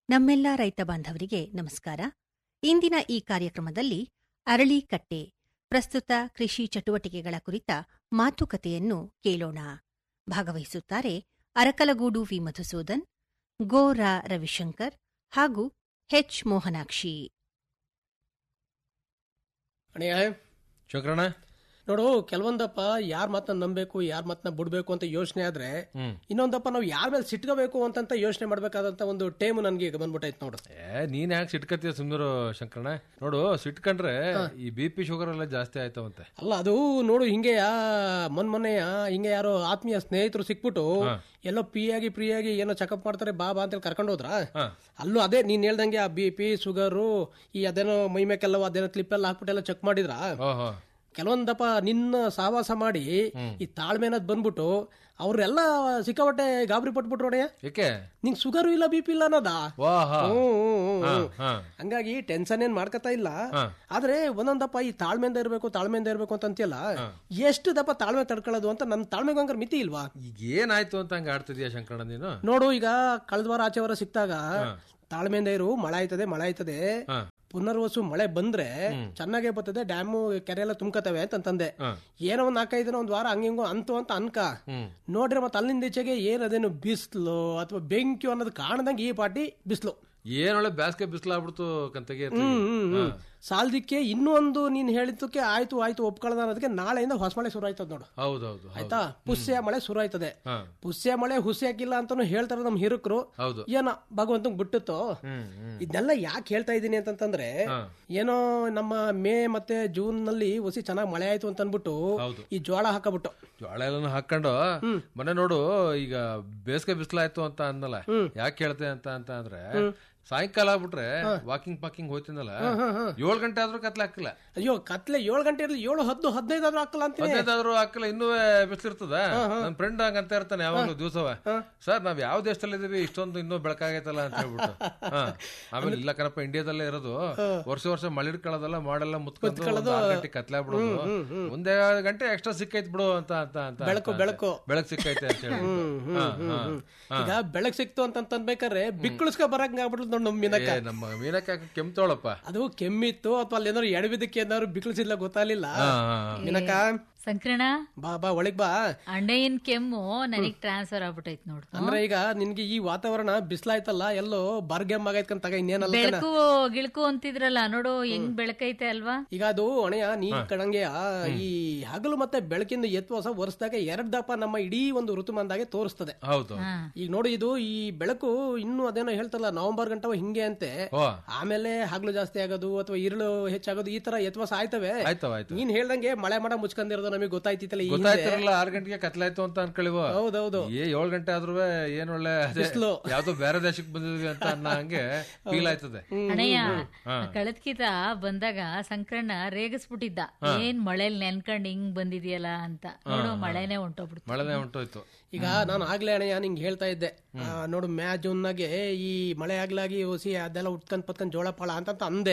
ನಮ್ಮೆಲ್ಲ ರೈತ ಬಾಂಧವರಿಗೆ ನಮಸ್ಕಾರ ಇಂದಿನ ಈ ಕಾರ್ಯಕ್ರಮದಲ್ಲಿ ಅರಳಿಕಟ್ಟೆ ಪ್ರಸ್ತುತ ಕೃಷಿ ಚಟುವಟಿಕೆಗಳ ಕುರಿತ ಮಾತುಕತೆಯನ್ನು ಕೇಳೋಣ ಭಾಗವಹಿಸುತ್ತಾರೆ ಅರಕಲಗೂಡು ವಿ ಮಧುಸೂದನ್ ಗೋ ರಾ ರವಿಶಂಕರ್ ಹಾಗೂ ಹೆಚ್ ಮೋಹನಾಕ್ಷಿ ಅಣ್ಣಯ್ಯ ಶಂಕರಣ್ಣ ನೋಡು ಕೆಲವೊಂದಪ್ಪ ಯಾರ ಮಾತನ್ನ ನಂಬೇಕು ಯಾರ ಮಾತನ್ನ ಬಿಡ್ಬೇಕು ಅಂತ ಯೋಚನೆ ಆದ್ರೆ ಹ್ಮ್ ಇನ್ನೊಂದಪ್ಪ ನಾವು ಯಾರ ಮೇಲೆ ಸಿಟ್ಕೋಬೇಕು ಅಂತಂತ ಯೋಚನೆ ಮಾಡ್ಬೇಕಾದಂತ ಒಂದು ಟೈಮ್ ನನ್ಗೆ ಈಗ ಬಂದ್ಬಿಟ್ಟೈತೆ ನೋಡು ಏ ನೀನ್ ಯಾಕೆ ಸಿಟ್ಕತ್ತೀಯ ಸುಂದರ ಶಂಕರಣ್ಣ ನೋಡು ಸಿಟ್ಕೊಂಡ್ರೆ ಈ ಬಿ ಪಿ ಶುಗರ್ ಎಲ್ಲ ಜಾಸ್ತಿ ಆಯ್ತವಂತೆ ಅಲ್ಲ ಅದು ನೋಡು ಹಿಂಗೆ ಮೊನ್ ಮೊನ್ನೆಯ ಹಿಂಗೆ ಯಾರೋ ಆತ್ಮೀಯ ಸ್ನೇಹಿತರು ಸಿಕ್ಬಿಟ್ಟು ಎಲ್ಲೋ ಪಿ ಆಗಿ ಫ್ರೀ ಆಗಿ ಏನೋ ಚೆಕಪ್ ಮಾಡ್ತಾರೆ ಬಾ ಬಾ ಅಂತೇಳಿ ಕರ್ಕೊಂಡು ಹೋದ್ರ ಹಾ. ಅಲ್ಲೂ ಅದೇ ನೀನ್ ಹೇಳ್ದಂಗೆ ಆ ಬಿ ಪಿ ಶುಗರು ಈ ಅದೇನೋ ಮೈ ಮೇಕೆಲ್ಲ ಅದೇನೋ ಕ್ಲಿಪ್ ಎಲ್ಲ ಹಾಕ್ಬಿಟ್ಟೆಲ್ಲ ಚೆಕ್ ಮಾಡಿದ್ರ ಓಹೋ ಕೆಲವೊಂದಪ್ಪ ನಿನ್ನ ಸಹವಾಸ ಮಾಡಿ ಈ ತಾಳ್ಮೆನದ್ ಬಂದ್ಬಿಟ್ಟು ಅವ್ರೆಲ್ಲ ಸಿಕ್ಕಾಪಟ್ಟೆ ಗಾಬರಿ ಪಟ್ಬಿಟ್ರು ಒಡೆಯ ಏಕೆ ನಿಂಗ್ ಶುಗರು ಇಲ್ಲ ಬಿ ಪಿ ಇಲ್ಲ ಅನ್ನೋದಾ ವಾಹ ಹ್ಮ್, ಹ್ಮ್, ಹ್ಮ್, ಹಾ, ಹ್ಮ್. ಹಾ. ಹಂಗಾಗಿ ಟೆನ್ಷನ್ ಏನ್ ಮಾಡ್ಕತಾ ಇಲ್ಲ ಆದ್ರೆ ಒಂದೊಂದಪ್ಪ ಈ ತಾಳ್ಮೆಯಿಂದ ಇರ್ಬೇಕು ತಾಳ್ಮೆಯಿಂದ ಇರ್ಬೇಕು ಅಂತ ಅಂತೀಯಲ್ಲ ಎಷ್ಟು ದಪ್ಪ ತಾಳ್ಮೆ ತಡ್ಕೊಳ್ಳೋದು ಅಂತ ನನ್ ತಾಳ್ಮೆಗೆ ಹಂಗಾರೆ ಮಿತಿ ಇಲ್ವಾ ಈಗ ಏನಾಯ್ತು ಅಂತ ಹಂಗ ಆಡ್ತಿದ್ಯಾ ಶಂಕರಣ್ಣ ನೀನು ನೋಡು ಈಗ ಕಳೆದ ವಾರ ಆಚೆ ವಾರ ಸಿಕ್ತಾಗ ತಾಳ್ಮೆಯಿಂದ ಇರು ಮಳೆ ಆಯ್ತದೆ ಮಳೆ ಆಯ್ತದೆ ಹಾ. ಪುನರ್ವಸು ಮಳೆ ಬಂದ್ರೆ ಚೆನ್ನಾಗೇ ಬರ್ತದೆ ಡ್ಯಾಮು ಕೆರೆ ಎಲ್ಲ ತುಂಬ್ಕತವೆ ಅಂತಂದೆ ಏನೋ ಒಂದ್ ನಾಲ್ಕೈದು ದಿನ ಒಂದ್ ವಾರ ಹಂಗ ಹಿಂಗೋ ಅಂತು ಅಂತ ಅನ್ಕ ನೋಡ್ರಿ ಮತ್ತೆ ಅಲ್ಲಿಂದ ಈಚೆಗೆ ಏನದೇನು ಬಿಸ್ಲು ಅಥವಾ ಬೆಂಕಿ ಅನ್ನೋದು ಕಾಣದಂಗೆ ಈ ಪಾಟಿ ಬಿಸ್ಲು ಏನೊಳ್ಳೆ ಬ್ಯಾಸ್ಗೆ ಬಿಸಿಲಾಗ್ಬಿಡ್ತು ಕಂತಗೆ ಹ್ಮ್ ಹ್ಮ್ ಹ್ಮ್ ಸಾಲದಿಕ್ಕೆ ಇನ್ನೂ ಒಂದು ನೀನ್ ಹೇಳಿದ್ದಕ್ಕೆ ಆಯ್ತು ಆಯ್ತು ಒಪ್ಕೊಳ್ಳೋದ ಅನ್ನೋದಕ್ಕೆ ನಾಳೆಯಿಂದ ಹೊಸ ಮಳೆ ಶುರು ಆಯ್ತದ ನೋಡು ಹೌದೌದು ಆಯ್ತಾ ಪುಸ್ಯ ಮಳೆ ಶುರು ಆಯ್ತದೆ ಹಾ. ಪುಸ್ಯ ಮಳೆ ಹುಸಿಯಾಕಿಲ್ಲ ಅಂತಾನು ಹೇಳ್ತಾರೆ ನಮ್ ಹಿರಕರು ಹೌದು ಏನ ಭಗವಂತಂಗ್ ಬಿಟ್ಟಿತ್ತು ಹ್ಮ್ ಹ್ಮ್ ಇದನ್ನೆಲ್ಲ ಯಾಕೆ ಹೇಳ್ತಾ ಇದ್ದೀನಿ ಅಂತಂತಂದ್ರೆ ಏನೋ ನಮ್ಮ ಮೇ ಮತ್ತೆ ಜೂನ್ ನಲ್ಲಿ ಹುಸಿ ಚೆನ್ನಾಗಿ ಮಳೆ ಆಯ್ತು ಅಂತ ಅನ್ಬಿಟ್ಟು ಹೌದು. ಈ ಜೋಳ ಹಾಕಬಿಟ್ಟು ಜೋಳ ಎಲ್ಲ ಹಾಕೊಂಡು ಮೊನ್ನೆ ನೋಡು ಈಗ ಬೇಸಿಗೆ ಬಿಸಿಲಾಯ್ತು ಅಂತ ಅಂದಲ್ಲ ಯಾಕೆ ಹೇಳ್ತೆ ಅಂತ ಅಂತ ಅಂದ್ರೆ ಸಾಯಂಕಾಲ ಆಗ್ಬಿಟ್ರೆ ವಾಕಿಂಗ್ ಪಾಕಿಂಗ್ ಹೋಯ್ತಿಂದಲ್ಲ ಏಳು ಗಂಟೆ ಆದ್ರೂ ಕತ್ಲೆ ಹಾಕಿಲ್ಲ ಅಯ್ಯೋ ಕತ್ಲೆ ಏಳು ಗಂಟೆ ಇರಲಿ ಏಳು ಹದ್ದು ಹದಿನೈದು ಆದ್ರೂ ಹಾಕಲ್ಲ ಅಂತೀನಿ ಹದಿನೈದಾದ್ರೂ ಹಾಕಿಲ್ಲ ಇನ್ನೂ ಬಿಸಿಲಿರ್ತದ ನನ್ ಫ್ರೆಂಡ್ ಹಂಗಂತ ಇರ್ತಾನೆ ಯಾವಾಗ್ಲೂ ದಿವಸವ ಸರ್ ನಾವ್ ಯಾವ ದೇಶದಲ್ಲಿ ಇದೀವಿ ಇಷ್ಟೊಂದು ಇನ್ನೂ ಬೆಳಕಾಗೈತಲ್ಲ ಅಂತ ಹೇಳ್ಬಿಟ್ಟು ಹಾ. ಆಮೇಲೆ ಇಲ್ಲ ಕಣಪ್ಪ ಇಂಡಿಯಾದಲ್ಲೇ ಇರೋದು ವರ್ಷ ವರ್ಷ ಮಳೆ ಇಟ್ಕೊಳ್ಳೋದೆಲ್ಲ ಮಾಡೆಲ್ಲ ಮುತ್ಕೊಂಡು ಒಂದ್ ಆರ್ ಗಂಟೆ ಕತ್ಲೆ ಬಿಡೋದು ಒಂದೇ ಗಂಟೆ ಎಕ್ಸ್ಟ್ರಾ ಸಿಕ್ಕೈತ್ ಬಿಡು ಅಂತ ಅಂತ ಅಂತ ಬೆಳಕು, ಅಂತ. ಬೆಳಕು. ಬೆಳಕು ಸಿಕ್ಕೈತೆ ಅಂತ ಹೇಳಿ ಹಾ, ಹಾ. ಈಗ ಬೆಳಕ್ ಸಿಕ್ತು ಅಂತ ಅನ್ಬೇಕಾದ್ರೆ ಬಿಕ್ಕಳಿಸ್ಕ ಬರಂಗ ಆಗ್ಬಿಟ್ಲು ನೋಡ್ ನಮ್ ಮೀನಕ್ಕ ಏ, ನಮ್ಮ ಮೀನಕ್ಕ ಕೆಮ್ತೋಳಪ್ಪ ಅದು ಕೆಮ್ಮಿತ್ತು ಅಥವಾ ಅಲ್ಲಿ ಏನಾದ್ರು ಎಡಬಿದ್ದಕ್ಕೆ ಏನಾದ್ರು ಬಿಕ್ಕಳಿಸಿಲ್ಲ ಗೊತ್ತಾಗ್ಲಿಲ್ಲ ಹಾ, ಹಾ, ಹಾ. ಮೀನಕ್ಕ ಸಂಕ್ರಣ ಬಾ ಬಾ ಒಳಗ್ ಬಾ ಅಣ್ಣಯ್ಯನ್ ಕೆಮ್ಮು ನನಗ್ ಟ್ರಾನ್ಸ್ಫರ್ ಆಗ್ಬಿಟ್ಟೈತ್ ನೋಡು ಅಂದ್ರೆ ಈಗ ನಿನ್ಗೆ ಈ ವಾತಾವರಣ ಬಿಸ್ಲಾಯ್ತಲ್ಲ ಎಲ್ಲೋ ಬರ್ಗೆಮ್ ಆಗೈತ್ಕಂತ ತಗ ಇನ್ನೇನಲ್ಲ ಕಣ. ಬೆಳಕು ಗಿಳ್ಕು ಅಂತಿದ್ರಲ್ಲ ನೋಡು ಹೆಂಗ್ ಬೆಳಕೈತೆ ಅಲ್ವಾ ಈಗ ಅದು ಅಣೆಯ ನೀ ಕಣಂಗೆ ಈ ಹಗಲು ಮತ್ತೆ ಬೆಳಕಿಂದ ಎತ್ತುವಸ ವರ್ಷದಾಗ ಎರಡ್ ದಪ ನಮ್ಮ ಇಡೀ ಒಂದು ಋತುಮಾನದಾಗೆ ತೋರಿಸ್ತದೆ ಹೌದು ಈಗ ನೋಡಿ ಇದು ಈ ಬೆಳಕು ಇನ್ನು ಅದೇನೋ ಹೇಳ್ತಲ್ಲ ನವೆಂಬರ್ ಗಂಟವ ಹಿಂಗೆ ಅಂತೆ ಓ ಆಮೇಲೆ ಹಗಲು ಜಾಸ್ತಿ ಆಗೋದು ಅಥವಾ ಇರುಳು ಹೆಚ್ಚಾಗೋದು ಈ ತರ ಎತ್ವಸ ಆಯ್ತವೆ ಆಯ್ತವ ಆಯ್ತು ನೀನ್ ಹೇಳ್ದಂಗೆ ಮಳೆ ಮಾಡ ಮುಚ್ಕೊಂಡಿರೋದು ನಮಗೆ ಗೊತ್ತಾಯ್ತಿತ್ತಲ್ಲ ಈ ಹಿಂದೆ. ಗೊತ್ತಾಯ್ತಿರಲ್ಲ ಆರ್ ಗಂಟೆಗೆ ಕತ್ಲಾಯ್ತು ಅಂತ ಅನ್ಕೊಳ್ಳಿವ ಹೌದೌದು ಏ ಏಳ್ ಗಂಟೆ ಆದ್ರೂ ಏನ್ ಒಳ್ಳೆ ಅದೇ ಬಿಸ್ಲು. ಯಾವ್ದೋ ಬೇರೆ ದೇಶಕ್ಕೆ ಬಂದಿದ್ವಿ ಅಂತ ಅನ್ನೋ ಹಂಗೆ ಫೀಲ್ ಆಯ್ತದೆ ಅಣ್ಣಯ್ಯ ಕಳೆದ್ಕಿತ ಬಂದಾಗ ಸಂಕ್ರಣ್ಣ ರೇಗಿಸ್ಬಿಟ್ಟಿದ್ದ ಏನ್ ಮಳೇಲಿ ನೆನ್ಕೊಂಡ್ ಹಿಂಗ್ ಬಂದಿದ್ಯಲ್ಲ ಅಂತ ನೋಡು ಮಳೆನೆ ಹೊಂಟೋಗ್ಬಿಡ್ತು ಮಳೆನೇ ಹೊಂಟೋಯ್ತು ಈಗ ನಾನು ಆಗ್ಲೇ ಅಣಯ್ಯ ನಿಂಗೆ ಹೇಳ್ತಾ ಇದ್ದೆ ಆ, ನೋಡು ಮ್ಯಾ ಜೂನ್ನಾಗೆ ಈ ಮಳೆ ಆಗ್ಲಾಗಿ ಹೊಸಿ ಅದೆಲ್ಲ ಉಟ್ಕೊಂಡ್ ಪತ್ಕೊಂಡ್ ಜೋಳ ಪಾಳ ಅಂತ ಅಂದೆ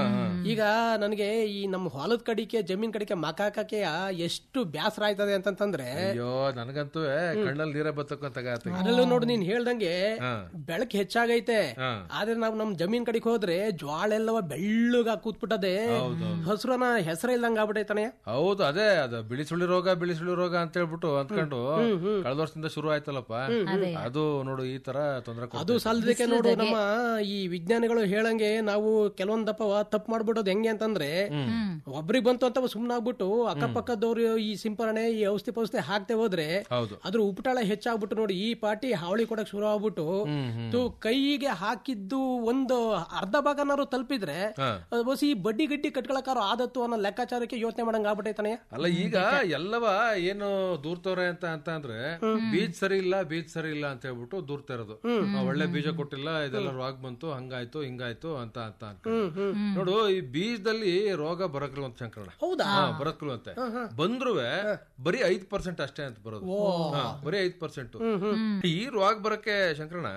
ಈಗ ನನಗೆ ಈ ನಮ್ಮ ಹೊಲದ ಕಡಿಕೆ ಜಮೀನ್ ಕಡಿಕೆ ಮಕ ಹಾಕಕ್ಕೆ ಎಷ್ಟು ಬ್ಯಾಸರ ಆಯ್ತದೆ ಅಂತಂತಂದ್ರೆ ಅಯ್ಯೋ ನನಗಂತೂ ಕಣ್ಣಲ್ಲಿ ನೀರೇ ಬತ್ತಕ್ಕಂತ ಅದರಲ್ಲೂ ನೋಡು ನೀನ್ ಹೇಳ್ದಂಗೆ ಹಾ. ಬೆಳಕು ಹೆಚ್ಚಾಗೈತೆ ಹಾ. ಆದ್ರೆ ನಾವು ನಮ್ ಜಮೀನ್ ಕಡೆಗೆ ಹೋದ್ರೆ ಜ್ವಾಳ ಎಲ್ಲವ ಬೆಳ್ಳಗ ಕೂತ್ಬಿಟ್ಟದೆ ಹಸ್ರನ ಹೆಸರ ಇಲ್ದಂಗ ಆಗ್ಬಿಟ್ಟೈತಾನೆ ಹೌದು ಅದೇ ಅದು ಬಿಳಿ ಸುಳಿ ರೋಗ ಬಿಳಿ ಸುಳಿ ರೋಗ ಅಂತ ಹೇಳ್ಬಿಟ್ಟು ಅಂದ್ಕೊಂಡು ಕಳೆದ ವರ್ಷದಿಂದ ಶುರು ಆಯ್ತಲ್ಲಪ್ಪ ಅದು ನೋಡು ಈ ತರ ತೊಂದರೆ ಅದು ಸಲ್ದಕ್ಕೆ ನೋಡು ನಮ್ಮ ಈ ವಿಜ್ಞಾನಿಗಳು ಹೇಳಂಗೆ ನಾವು ಕೆಲವೊಂದಪ್ಪ ತಪ್ಪು ಮಾಡ್ಬಿಡೋದು ಹೆಂಗೆ ಅಂತಂದ್ರೆ ಒಬ್ರಿಗೆ ಬಂತು ಅಂತ ಸುಮ್ನಾಗ್ಬಿಟ್ಟು ಅಕ್ಕಪಕ್ಕದವ್ರು ಈ ಸಿಂಪರಣೆ ಈ ಔಷಧಿ ಪೌಷಧಿ ಹಾಕ್ತೆ ಹೋದ್ರೆ ಹೌದು ಅದ್ರ ಉಪಟಾಳ ಹೆಚ್ಚಾಗ್ಬಿಟ್ಟು ನೋಡಿ ಈ ಪಾಟಿ ಹಾವಳಿ ಕೊಡಕ್ ಶುರು ಆಗ್ಬಿಟ್ಟು ತು ಕೈಗೆ ಹಾಕಿದ್ದು ಒಂದು ಅರ್ಧ ಭಾಗನಾರು ತಲುಪಿದ್ರೆ ಹಾ. ಅದು ಬಸ್ ಈ ಬಡ್ಡಿ ಗಡ್ಡಿ ಕಟ್ಕೊಳಕಾರು ಆದತ್ತು ಅನ್ನೋ ಲೆಕ್ಕಾಚಾರಕ್ಕೆ ಯೋಚನೆ ಮಾಡಂಗ ಆಗ್ಬಿಟ್ಟೈತಾನೆ ಅಲ್ಲ ಈಗ ಎಲ್ಲವ ಏನು ದೂರ್ತವ್ರೆ ಅಂತ ಅಂತ ಅಂದ್ರೆ ಬೀಜ ಸರಿ ಇಲ್ಲ ಬೀಜ ಸರಿ ಇಲ್ಲ ಅಂತ ಹೇಳ್ಬಿಟ್ಟು ದೂರ್ತಾ ಇರೋದು ಆ, ಒಳ್ಳೆ ಬೀಜ ಕೊಟ್ಟಿಲ್ಲ ಇದೆಲ್ಲ ರೋಗ ಬಂತು ಹಂಗಾಯ್ತು ಹಿಂಗಾಯ್ತು ಅಂತ ಅಂತ ಅನ್ಕೊಂಡು ನೋಡು ಈ ಬೀಜದಲ್ಲಿ ರೋಗ ಬರಕ್ಕಿಲ್ವಂತ ಶಂಕರಣ ಹೌದಾ ಹಾ ಬರಕ್ಕಿಲ್ವಂತೆ ಬಂದ್ರು ಬರೀ ಐದ್ ಪರ್ಸೆಂಟ್ ಅಷ್ಟೇ ಅಂತ ಬರೋದು ಹಾ, ಬರೀ ಐದ್ ಪರ್ಸೆಂಟ್ ಈ ರೋಗ ಬರಕ್ಕೆ ಶಂಕರಣ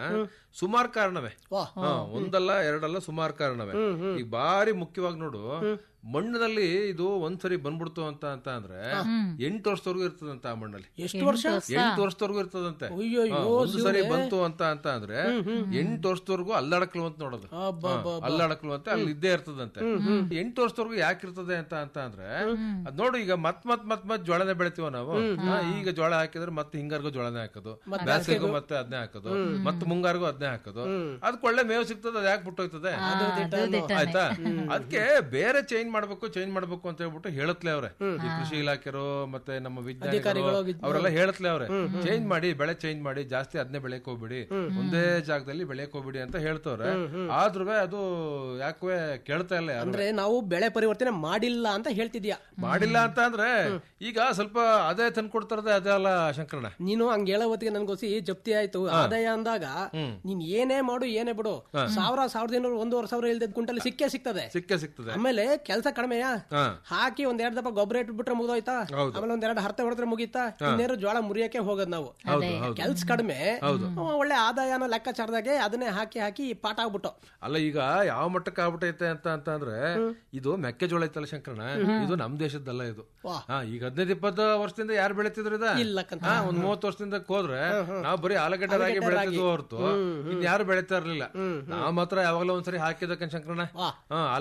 ಸುಮಾರು ಕಾರಣವೇ ವಾ ಹಾ, ಒಂದಲ್ಲ ಎರಡಲ್ಲ ಸುಮಾರು ಕಾರಣವೇ ಈಗ ಬಾರಿ ಮುಖ್ಯವಾಗಿ ನೋಡು ಮಣ್ಣಲ್ಲಿ ಇದು ಒಂದ್ಸರಿ ಬಂದ್ಬಿಡ್ತು ಅಂತ ಅಂತ ಅಂದ್ರೆ ಎಂಟು ವರ್ಷದವರೆಗೂ ಇರ್ತದಂತ ಆ ಮಣ್ಣಲ್ಲಿ ಎಷ್ಟು ವರ್ಷ ಎಂಟು ವರ್ಷದವರೆಗೂ ಇರ್ತದಂತೆ ಅಯ್ಯೋ ಹಾ, ಒಂದು ಸರಿ ಬಂತು ಅಂತ ಅಂತ ಅಂದ್ರೆ ಎಂಟು ವರ್ಷದವರೆಗೂ ಅಲ್ಲಾಡಕ್ಲು ಅಂತ ನೋಡೋದು ಹಾ, ಅಲ್ಲಾಡಕ್ಲು ಅಂತ ಅಲ್ಲಿ ಇದ್ದೇ ಇರ್ತದಂತೆ ಎಂಟು ವರ್ಷದವರೆಗೂ ಯಾಕೆ ಇರ್ತದೆ ಅಂತ ಅಂತ ಅಂದ್ರೆ ಅದ್ ನೋಡು ಈಗ ಮತ್ ಮತ್ ಮತ್ ಮತ್ ಜೋಳನೆ ಬೆಳಿತೀವ ನಾವು ಹಾ, ಈಗ ಜೋಳ ಹಾಕಿದ್ರೆ ಮತ್ತೆ ಹಿಂಗಾರ್ಗೂ ಜೋಳನೆ ಹಾಕೋದು ಬೇಸಿಗೆಗೂ ಮತ್ತೆ ಅದನ್ನೇ ಹಾಕೋದು ಮತ್ತೆ ಮುಂಗಾರಿಗೂ ಅದನ್ನೇ ಹಾಕೋದು ಅದಕ್ಕೆ ಒಳ್ಳೆ ಮೇವು ಸಿಗ್ತದೆ ಅದ್ ಯಾಕೆ ಬಿಟ್ಟೋಯ್ತದೆ ಆಯ್ತಾ ಅದಕ್ಕೆ ಬೇರೆ ಚೇಂಜ್ ಮಾಡ್ಬೇಕು ಚೇಂಜ್ ಮಾಡ್ಬೇಕು ಅಂತ ಹೇಳ್ಬಿಟ್ಟು ಹೇಳತ್ಲೆ ಅವ್ರೆ ಈ ಕೃಷಿ ಇಲಾಖೆರು ಮತ್ತೆ ನಮ್ಮ ವಿಜ್ಞಾನಿಗಳು ಅವರೆಲ್ಲ ಹೇಳತ್ಲೆ ಅವ್ರೆ ಚೇಂಜ್ ಮಾಡಿ ಬೆಳೆ ಚೇಂಜ್ ಮಾಡಿ ಜಾಸ್ತಿ ಅದನ್ನೇ ಬೆಳೆಯಕ್ ಹೋಗ್ಬಿಡಿ ಒಂದೇ ಜಾಗದಲ್ಲಿ ಬೆಳೆಯಕ್ ಹೋಗ್ಬಿಡಿ ಅಂತ ಹೇಳ್ತವ್ರೆ ಆದ್ರೂ ಅದು ಯಾಕೆ ಕೇಳ್ತಾ ಇಲ್ಲ ಯಾರು ಅಂದ್ರೆ ನಾವು ಬೆಳೆ ಪರಿವರ್ತನೆ ಮಾಡಿಲ್ಲ ಅಂತ ಹೇಳ್ತಿದ್ಯಾ ಮಾಡಿಲ್ಲ ಅಂತ ಅಂದ್ರೆ ಈಗ ಸ್ವಲ್ಪ ಅದೇ ತಂದ್ಕೊಡ್ತಾರದೆ ಅದೇ ಅಲ್ಲ ಶಂಕರಣ್ಣ ನೀನು ಹಂಗ ಹೇಳೋ ಹೊತ್ತಿಗೆ ನನ್ಗೋಸಿ ಜಪ್ತಿ ಆಯ್ತು ಆದಾಯ ಅಂದಾಗ ನೀನ್ ಏನೇ ಮಾಡು ಏನೇ ಬಿಡು ಸಾವಿರ ಸಾವಿರದ ಐನೂರು ಒಂದೂವರೆ ಸಾವಿರ ಇಲ್ದ ಕುಂಟಲ್ ಸಿಕ್ಕೇ ಸಿಗ್ತದೆ ಸಿಕ್ಕೇ ಸಿಗ್ತದೆ ಆಮೇಲೆ ಕೆಲಸ ಕಡಿಮೆಯಾ ಹಾ ಹಾಕಿ ಒಂದ್ ಎರಡ್ ದಪ್ಪ ಗೊಬ್ಬರ ಇಟ್ಬಿಟ್ರೆ ಮುಗಿದೋಯ್ತಾ ಆಮೇಲೆ ಒಂದ್ ಎರಡು ಹರ್ತೆ ಹೊಡೆದ್ರೆ ಮುಗೀತಾ ಇನ್ನೇನು ಜೋಳ ಮುರಿಯಕ್ಕೆ ಹೋಗೋದ್ ನಾವು ಹೌದು ಹೌದು ಕೆಲ್ಸ ಕಡಿಮೆ ಅವ ಒಳ್ಳೆ ಆದಾಯನ ಲೆಕ್ಕಾಚಾರದಾಗೆ ಅದನ್ನೇ ಹಾಕಿ ಹಾಕಿ ಪಾಠ ಆಗ್ಬಿಟ್ಟು ಅಲ್ಲ ಈಗ ಯಾವ ಮಟ್ಟಕ್ಕೆ ಆಗ್ಬಿಟ್ಟೈತೆ ಅಂತ ಅಂತ ಅಂದ್ರೆ ಇದು ಮೆಕ್ಕೆಜೋಳ ಐತಲ್ಲ ಶಂಕರಣ ಇದು ನಮ್ ದೇಶದ್ದಲ್ಲ ಇದು ವಾ. ಹಾ ಈಗ ಹದಿನೈದು ಇಪ್ಪತ್ತು ವರ್ಷದಿಂದ ಯಾರು ಬೆಳಿತಿದ್ರು ಇದ ಇಲ್ಲಕ್ಕಂತ. ಹಾ, ಒಂದ್ ಮೂವತ್ತು ವರ್ಷದಿಂದ ಹೋದ್ರೆ ನಾವು ಬರೀ ಆಲೂಗಡ್ಡೆ ರಾಗಿ ಬೆಳಿತಿದ್ವು ಹೊರತು ಇನ್ ಯಾರು ಬೆಳಿತಾ ಇರ್ಲಿಲ್ಲ ನಾವ್ ಮಾತ್ರ ಯಾವಾಗಲೂ ಒಂದ್ಸರಿ ಹಾಕಿದಕ್ಕ ಶಂಕರಣ ವಾ. ಹಾ